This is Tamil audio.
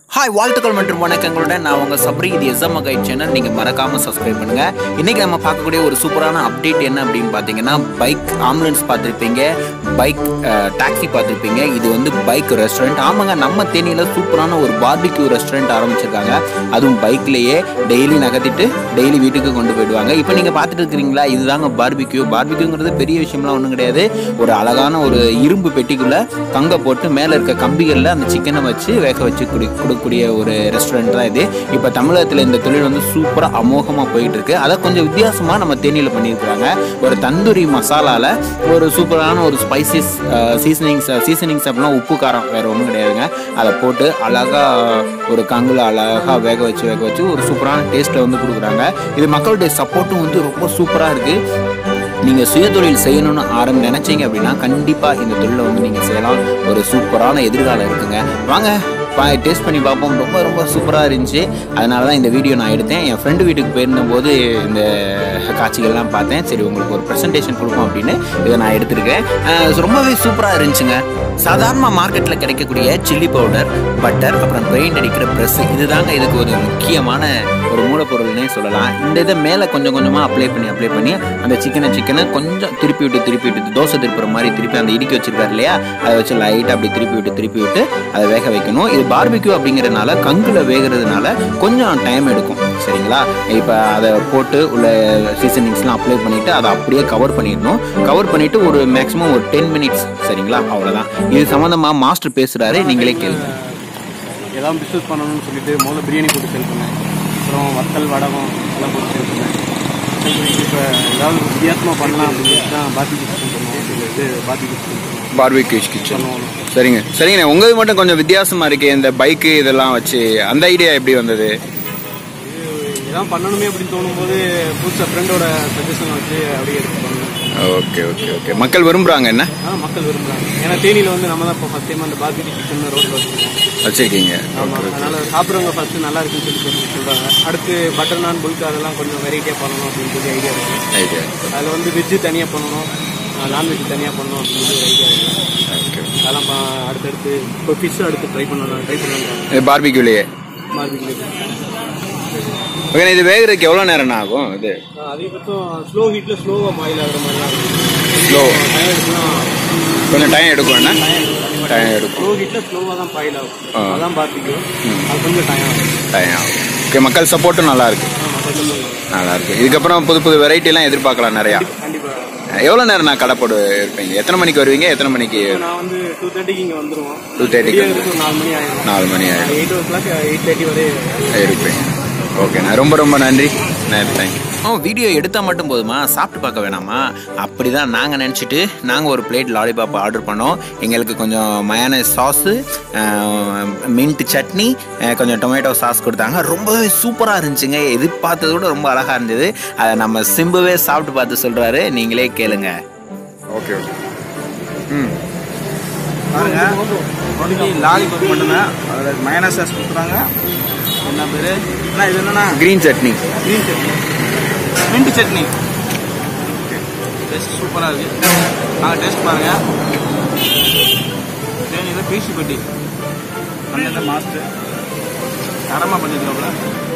ஹாய் வாழ்த்துக்கள் மற்றும் வணக்கங்களுடன் நான் உங்கள் சப்ரி இது எஸ்எம் கைட் சேனல் நீங்கள் மறக்காமல் சப்ஸ்கிரைப் பண்ணுங்கள் இன்றைக்கி நம்ம பார்க்கக்கூடிய ஒரு சூப்பரான அப்டேட் என்ன அப்படின்னு பார்த்தீங்கன்னா பைக் ஆம்புலன்ஸ் பார்த்துருப்பீங்க பைக் டாக்ஸி பார்த்துருப்பீங்க இது வந்து பைக் ரெஸ்டாரண்ட் ஆமாங்க நம்ம தேனியில் சூப்பரான ஒரு பார்பிக்யூ ரெஸ்டாரண்ட் ஆரம்பிச்சிருக்காங்க அதுவும் பைக்லேயே டெய்லி நகர்த்திட்டு டெய்லி வீட்டுக்கு கொண்டு போயிடுவாங்க இப்போ நீங்கள் பார்த்துட்டு இருக்கிறீங்களா இதுதாங்க பார்பிக்யூ பார்பிக்யூங்கிறது பெரிய விஷயம்லாம் ஒன்றும் கிடையாது ஒரு அழகான ஒரு இரும்பு பெட்டிக்குள்ளே கங்கை போட்டு மேலே இருக்க கம்பிகளில் அந்த சிக்கனை வச்சு வேக வச்சு குடி கொடுக்கக்கூடிய ஒரு ரெஸ்டாரண்ட் தான் இது இப்போ தமிழகத்தில் இந்த தொழில் வந்து சூப்பராக அமோகமாக போயிட்டு இருக்கு அதை கொஞ்சம் வித்தியாசமாக நம்ம தேனியில் பண்ணியிருக்கிறாங்க ஒரு தந்தூரி மசாலாவில் ஒரு சூப்பரான ஒரு ஸ்பைசஸ் சீசனிங்ஸ் சீசனிங்ஸ் அப்படின்னா உப்பு காரம் வேறு ஒன்றும் கிடையாதுங்க அதை போட்டு அழகாக ஒரு கங்குல அழகாக வேக வச்சு வேக வச்சு ஒரு சூப்பரான டேஸ்ட்டை வந்து கொடுக்குறாங்க இது மக்களுடைய சப்போர்ட்டும் வந்து ரொம்ப சூப்பராக இருக்குது நீங்கள் சுயதொழில் செய்யணும்னு ஆரம்பி நினச்சிங்க அப்படின்னா கண்டிப்பாக இந்த தொழிலை வந்து நீங்கள் செய்யலாம் ஒரு சூப்பரான எதிர்காலம் இருக்குங்க வாங்க பா டேஸ்ட் பண்ணி பார்ப்போம் ரொம்ப ரொம்ப சூப்பராக இருந்துச்சு அதனால தான் இந்த வீடியோ நான் எடுத்தேன் என் ஃப்ரெண்டு வீட்டுக்கு போயிருந்தபோது இந்த காட்சிகள்லாம் பார்த்தேன் சரி உங்களுக்கு ஒரு ப்ரெசன்டேஷன் கொடுப்போம் அப்படின்னு இதை நான் எடுத்திருக்கேன் அஹ் ரொம்பவே சூப்பராக இருந்துச்சுங்க சாதாரணமாக மார்க்கெட்டில் கிடைக்கக்கூடிய சில்லி பவுடர் பட்டர் அப்புறம் பெயிண்ட் அடிக்கிற ப்ரெஸ் இதுதாங்க இதுக்கு ஒரு முக்கியமான ஒரு மூலப்பொருள்னே சொல்லலாம் இந்த இதை மேலே கொஞ்சம் கொஞ்சமாக அப்ளை பண்ணி அப்ளை பண்ணி அந்த சிக்கனை சிக்கனை கொஞ்சம் திருப்பி விட்டு திருப்பி விட்டு தோசை திருப்புற மாதிரி திருப்பி அந்த இடுக்கி வச்சிருக்காரு இல்லையா அதை வச்சு லைட்டாக அப்படி திருப்பி விட்டு திருப்பி விட்டு அதை வேக வைக்கணும் இது பார்பிக்யூ அப்படிங்கிறதுனால கங்குல வேகிறதுனால கொஞ்சம் டைம் எடுக்கும் சரிங்களா இப்போ அதை போட்டு உள்ள சீசனிங்ஸ்லாம் அப்ளை பண்ணிவிட்டு அதை அப்படியே கவர் பண்ணிடணும் கவர் பண்ணிவிட்டு ஒரு மேக்ஸிமம் ஒரு டென் மினிட்ஸ் சரிங்களா அவ்வளோதான் இது சம்மந்தமாக மாஸ்டர் பேசுகிறாரு நீங்களே கேளுங்க எல்லாம் பிஸ்னஸ் பண்ணணும்னு சொல்லிட்டு முதல்ல பிரியாணி போட்டு சேல் பண்ணேன் அப்புறம் வத்தல் வடகம் எல்லாம் போட்டு சேல் பண்ணேன் சேல் பண்ணிட்டு இப்போ ஏதாவது வித்தியாசமாக பண்ணலாம் அப்படின்னு சொல்லிட்டு தான் பாத்தி கிச்சன் பண்ணுவோம் சொல்லிட்டு பாத்தி கிச்சன் பார்பிக்யூ கிச்சன் பண்ணுவோம் சரிங்க சரிங்கண்ணே உங்களது மட்டும் கொஞ்சம் வித்தியாசமா இருக்கு இந்த பைக்கு இதெல்லாம் வச்சு அந்த ஐடியா எப்படி வந்தது இது எல்லாம் பண்ணணுமே அப்படின்னு தோணும்போது புதுசாக ஃப்ரெண்டோட சஜஷன் வச்சு அப்படியே எடுத்து பண்ணேன் ஓகே ஓகே ஓகே மக்கள் விரும்புறாங்க என்ன ஆனால் மக்கள் விரும்புகிறாங்க ஏன்னா தேனியில் வந்து நம்ம தான் இப்போ ஃபஸ்ட் டைம் அந்த பாத்தி கிச்சன் ரோட்டில் வச்சுருக்கோம் வச்சிருக்கீங்க ஆமாம் அதனால் சாப்பிட்றவங்க ஃபஸ்ட்டு நல்லா இருக்குன்னு சொல்லி சொல்லி சொல்கிறாங்க அடுத்து பட்டர் நான் புல்க் அதெல்லாம் கொஞ்சம் வெரைட்டியாக பண்ணணும் அப்படின்னு சொல்லி ஐடியா இருக்குது ஐடியா அதில் வந்து வெஜ்ஜு தனியாக பண்ணணும் நான்வெஜ் தனியாக பண்ணணும் அப்படின்னு சொல்லி ஐடியா இருக்குது ஓகே அதெல்லாம் பா- அடுத்தடுத்து இப்போ ஃபிஷ்ஷும் அடுத்து ட்ரை பண்ணலாம் ட்ரை பண்ணலாம் இது பார்பிக்யூலயே மார்பிள் ஓகே இது வேகிறதுக்கு எவ்வளோ நேரம் ஆகும் இது அதிகபட்சம் ஸ்லோ ஹீட்டில் ஸ்லோவாக பாயில் ஆகிற மாதிரிலாம் ஸ்லோ டைம் எடுக்கலாம் கொஞ்சம் டைம் எடுக்கும் என்ன டைம் எடுக்கும் ஸ்லோ ஹீட்டில் ஸ்லோவாக தான் பாயில் ஆகும் ஆ. அதான் பார்த்துக்கும் அது கொஞ்சம் டைம் ஆகும் டைம் ஆகும் ஓகே மக்கள் சப்போர்ட்டும் நல்லா இருக்கு ஆமாம் கொஞ்சம் நல்லா இருக்கு இதுக்கப்புறம் புது புது வெரைட்டிலாம் எதிர்பார்க்கலாம் நிறையா கண்டிப்பாக எவ்வளோ நேரம் நான் கடை போடு இருப்பீங்க எத்தனை மணிக்கு வருவீங்க எத்தனை மணிக்கு நான் வந்து டூ தேர்ட்டிக்கு இங்கே வந்துடுவோம் 2:30 க்கு ஒரு நாலு மணி ஆயிடும் நாலு மணி ஆயிடும் eight o'clock eight thirty வரை இருப்பேன் ஓகேண்ணா ரொம்ப ரொம்ப நன்றி தேங்க்யூ ஓ வீடியோ எடுத்தால் மட்டும் போதுமா சாப்பிட்டு பார்க்க வேணாமா அப்படி தான் நாங்கள் நினச்சிட்டு நாங்கள் ஒரு பிளேட் லாலிபாப் ஆர்டர் பண்ணோம் எங்களுக்கு கொஞ்சம் மயான சாஸு மின்ட் சட்னி அஹ், கொஞ்சம் டொமேட்டோ சாஸ் கொடுத்தாங்க ரொம்பவே சூப்பராக இருந்துச்சுங்க எதிர்பார்த்ததை விட ரொம்ப அழகாக இருந்தது அதை நம்ம சிம்புவே சாப்பிட்டு பார்த்து சொல்கிறாரு நீங்களே கேளுங்க ஓகே ஓகே ம் பாருங்க ஒன்லி லாலிபாப் மட்டும்தான் அதில் மைனஸ் சாஸ் கொடுக்குறாங்க என்ன பேர் அண்ணா இது என்னண்ணா green chutney green chutney mint chutney taste சூப்பராக இருக்குது நாங்கள் டேஸ்ட் பாருங்க தேனியில் பீசி பெட்டி அண்ணன் மாஸ்டர் தரமாக பண்ணியிருக்கோம்ல